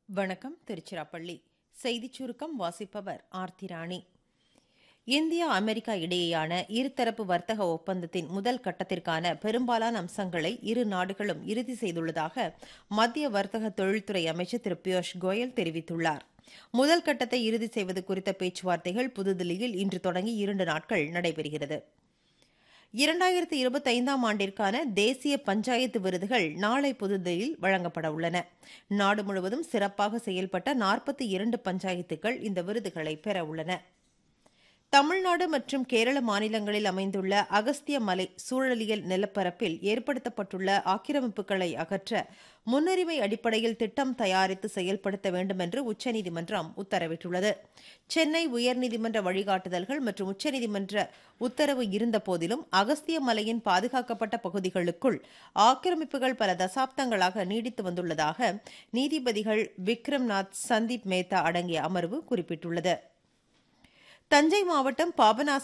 வணக்கம் திருச்சிராப்பள்ளி செய்திச் சுருக்கம் வாசிப்பவர் ஆர்த்தி ராணி இந்தியா அமெரிக்கா இடையேயான இருதரப்பு வர்த்தக ஒப்பந்தத்தின் முதல் கட்டத்திற்கான பெரும்பாலான அம்சங்களை இரு நாடுகளும் இறுதி செய்துள்ளதாக மத்திய வர்த்தக தொழில்துறை அமைச்சர் திரு பியூஷ் கோயல் தெரிவித்துள்ளார் முதல் கட்டத்தை இறுதி செய்வது குறித்த பேச்சுவார்த்தைகள் புதுதில்லியில் இன்று தொடங்கி இரண்டு நாட்கள் நடைபெறுகிறது இரண்டாயிரத்தி இருபத்தைந்தாம் ஆண்டிற்கான தேசிய பஞ்சாயத்து விருதுகள் நாளை புதுதில்லியில் வழங்கப்பட உள்ளன நாடு முழுவதும் சிறப்பாக செயல்பட்ட நாற்பத்தி இரண்டு பஞ்சாயத்துகள் இந்த விருதுகளை பெற உள்ளன தமிழ்நாடு மற்றும் கேரள மாநிலங்களில் அமைந்துள்ள அகஸ்திய மலை சூழலியல் நிலப்பரப்பில் ஏற்படுத்தப்பட்டுள்ள ஆக்கிரமிப்புகளை அகற்ற முன்னுரிமை அடிப்படையில் திட்டம் தயாரித்து செயல்படுத்த வேண்டும் என்று உச்சநீதிமன்றம் உத்தரவிட்டுள்ளது சென்னை உயர்நீதிமன்ற வழிகாட்டுதல்கள் மற்றும் உச்சநீதிமன்ற உத்தரவு இருந்தபோதிலும் அகஸ்திய மலையின் பாதுகாக்கப்பட்ட பகுதிகளுக்குள் ஆக்கிரமிப்புகள் பல தசாப்தங்களாக நீடித்து வந்துள்ளதாக நீதிபதிகள் விக்ரம்நாத் சந்தீப் மேத்தா அடங்கிய அமர்வு குறிப்பிட்டுள்ளது தஞ்சை மாவட்டம் பாபநாசம்